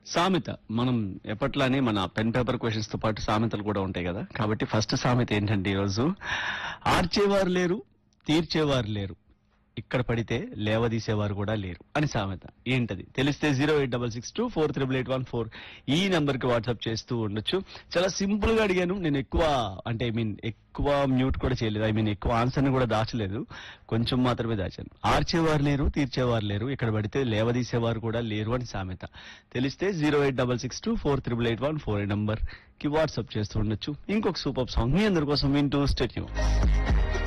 సామెత మనం ఎప్పట్లానే మన పెన్ పేపర్ క్వశ్చన్స్ తో పాటు సామెతలు కూడా ఉంటాయి కదా కాబట్టి ఫస్ట్ సామెత ఏంటంటే ఈరోజు ఆర్చేవారు లేరు తీర్చేవారు లేరు ఇక్కడ పడితే లేవదీసేవారు కూడా లేరు అని సామెత ఏంటది తెలిస్తే zero eight double six two four triple eight one four ఈ నంబర్ కి వాట్సాప్ చేస్తూ ఉండొచ్చు చాలా సింపుల్ గా అడిగాను నేను ఎక్కువ అంటే ఐ మీన్ ఎక్కువ మ్యూట్ కూడా చేయలేదు ఐ మీన్ ఎక్కువ ఆన్సర్ ని కూడా దాచలేదు కొంచెం మాత్రమే దాచాను ఆర్చేవారు లేరు తీర్చేవారు లేరు ఇక్కడ పడితే లేవదీసేవారు కూడా లేరు అని సామెత తెలిస్తే zero eight double six two four triple eight one four number కి వాట్సాప్ చేస్తూ ఉండొచ్చు ఇంకొక సూపర్ సాంగ్ మీ అందరి కోసం వింటూ స్టెట్యూ